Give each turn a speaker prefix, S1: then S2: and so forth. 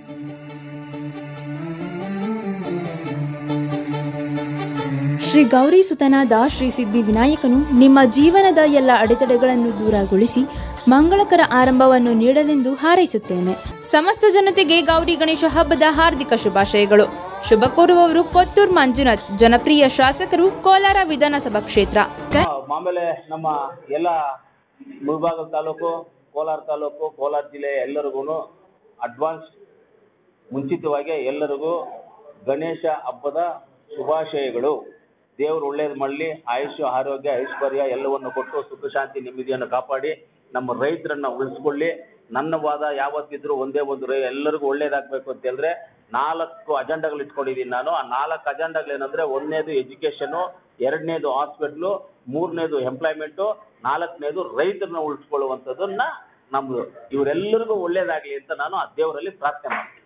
S1: ಶ್ರೀ ಗೌರಿ ಸುತನಾದ ಶ್ರೀ ಸಿದ್ಧಿ ವಿನಾಯಕನು ನಿಮ್ಮ ಜೀವನದ ಎಲ್ಲ ಅಡೆತಡೆಗಳನ್ನು ದೂರಗೊಳಿಸಿ ಮಂಗಳಕರ ಆರಂಭವನ್ನು ನೀಡಲೆಂದು ಹಾರೈಸುತ್ತೇನೆ ಸಮಸ್ತ ಜನತೆಗೆ ಗೌರಿ ಗಣೇಶ ಹಬ್ಬದ ಹಾರ್ದಿಕ ಶುಭಾಶಯಗಳು ಶುಭ ಕೋರುವವರು ಕೊತ್ತೂರು ಮಂಜುನಾಥ್ ಜನಪ್ರಿಯ ಶಾಸಕರು ಕೋಲಾರ ವಿಧಾನಸಭಾ ಕ್ಷೇತ್ರ ಕ-
S2: ಆಮೇಲೆ ನಮ್ಮ ಎಲ್ಲ ಮುಳಬಾಗಿಲು ತಾಲೂಕು ಕೋಲಾರ ತಾಲೂಕು ಕೋಲಾರ ಜಿಲ್ಲೆ ಎಲ್ಲರಿಗೂ ಅಡ್ವಾನ್ಸ್ ಮುಂಚಿತವಾಗಿ ಎಲ್ಲರಿಗೂ ಗಣೇಶ ಹಬ್ಬದ ಶುಭಾಶಯಗಳು ದೇವರು ಒಳ್ಳೇದು ಮಾಡಲಿ ಆಯುಷ್ಯ ಆರೋಗ್ಯ ಐಶ್ವರ್ಯ ಎಲ್ಲವನ್ನು ಕೊಟ್ಟು ಸುಖ ಶಾಂತಿ ನೆಮ್ಮದಿಯನ್ನು ಕಾಪಾಡಿ ನಮ್ಮ ರೈತರನ್ನ ಉಳಿಸ್ಕೊಳ್ಳಿ ನನ್ನ ವಾದ ಯಾವತ್ತಿದ್ರೂ ಒಂದೇ ಒಂದು ರೈ ಎಲ್ಲರಿಗೂ ಒಳ್ಳೇದಾಗಬೇಕು ಅಂತ ಹೇಳಿದ್ರೆ ನಾಲ್ಕು ಅಜೆಂಡಾಗಳು ಇಟ್ಕೊಂಡಿದ್ದೀನಿ ನಾನು ಆ ನಾಲ್ಕು ಅಜೆಂಡಾಗಳೇನಂದ್ರೆ ಒಂದನೇದು ಎಜುಕೇಷನು ಎರಡನೇದು ಹಾಸ್ಪಿಟ್ಲು ಮೂರನೇದು ಎಂಪ್ಲಾಯ್ಮೆಂಟು ನಾಲ್ಕನೇದು ರೈತರನ್ನ ಉಳಿಸ್ಕೊಳ್ಳುವಂಥದ್ದನ್ನ ನಮ್ಮದು ಇವರೆಲ್ಲರಿಗೂ ಒಳ್ಳೇದಾಗಲಿ ಅಂತ ನಾನು ಆ ದೇವರಲ್ಲಿ ಪ್ರಾರ್ಥನೆ ಮಾಡ್ತೀನಿ